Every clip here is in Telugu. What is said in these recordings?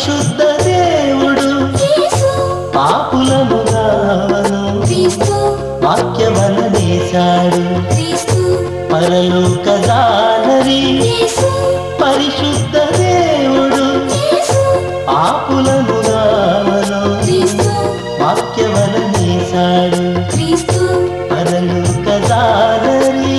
పరిశుద్ధ దేవుడు యేసు పాపులను గావను క్రీస్తు వాక్యవలనేశాడు క్రీస్తు పరలోక దానరి యేసు పరిశుద్ధ దేవుడు యేసు పాపులను గావను క్రీస్తు వాక్యవలనేశాడు క్రీస్తు పరలోక దానరి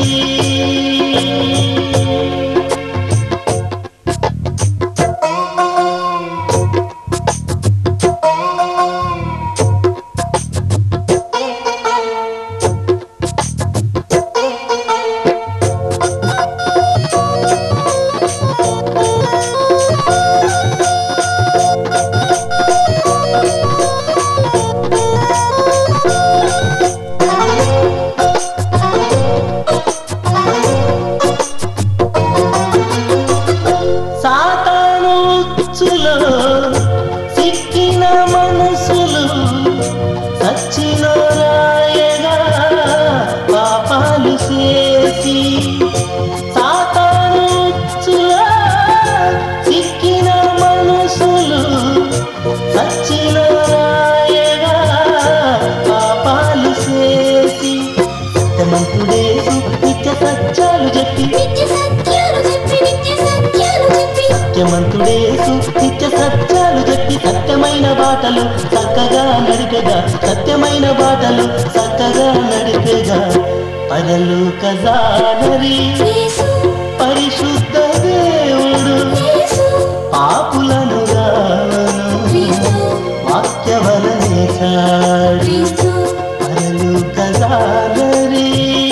సాతాను ఉచ్చులో సిక్కిన మనసులు సచ్చిన రాయగా పాపాలు చేసి సాతాను ఉచ్చులో సిక్కిన మనసులు సచ్చిన రాయగా పాపాలు చేసి సత్యమంతుడేసు నిత్య సత్యాలు చెప్పి నిత్య సత్యాలు చెప్పి నిత్య సత్యాలు చెప్పి సత్యమంతుడేసు నిత్య సత్యాలు చెప్పి సత్యమైన బాటలు చక్కగా నడిపెగా సత్యమైన బాటలు చక్కగా నడిపెగా పదలు కజానరి యేసు పరిశుద్ధ దేవుడు యేసు పాపులను గావను క్రీస్తు వాక్యవలనేశాడు క్రీస్తు పదలు కజానరి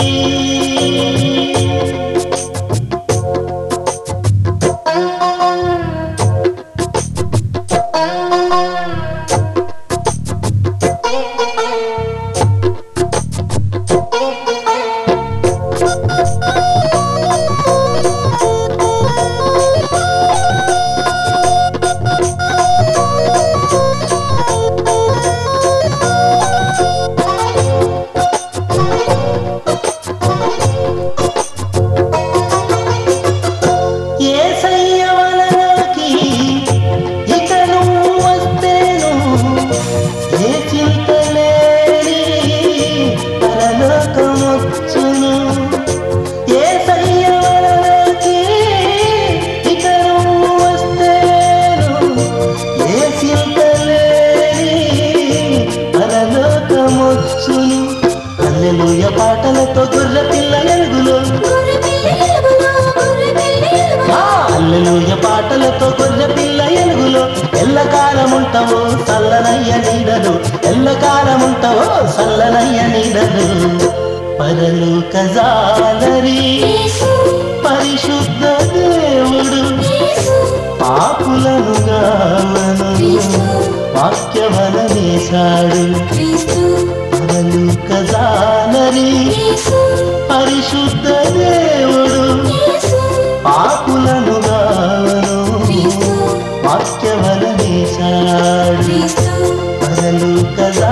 ఏసయ్య వలనకి ఇక నువ్వు వస్తేను ఏ చింత లేని పరలోకమొచ్చును ఏసయ్య వలనకి ఇక నువ్వు వస్తేను ఏ చింత లేని పరలోకమొచ్చును అల్లెలుయ పాటలతో గొర్రె పిల్ల ఎరుగులో గొర్రె పిల్ల ఎలుగులో గొర్రె పిల్ల ఎలుగులో అల్లెలుయ పాటలతో గొర్రె పిల్ల ఎలుగులో ఎల్లకాలముంటవో చల్లనయ్య నీడలు ఎల్లకాలముంటవో చల్లనయ్య నీడలు పరలు కజాలరి యేసు పరిశుద్ధ దేవుడు యేసు పాపులను గావను క్రీస్తు వాక్యవలనేశాడు క్రీస్తు పరలు కజాలరి యేసు పరిశుద్ధ దేవుడు యేసు పాపులను గావను క్రీస్తు వాక్యవలనేశాడు క్రీస్తు పగలు కద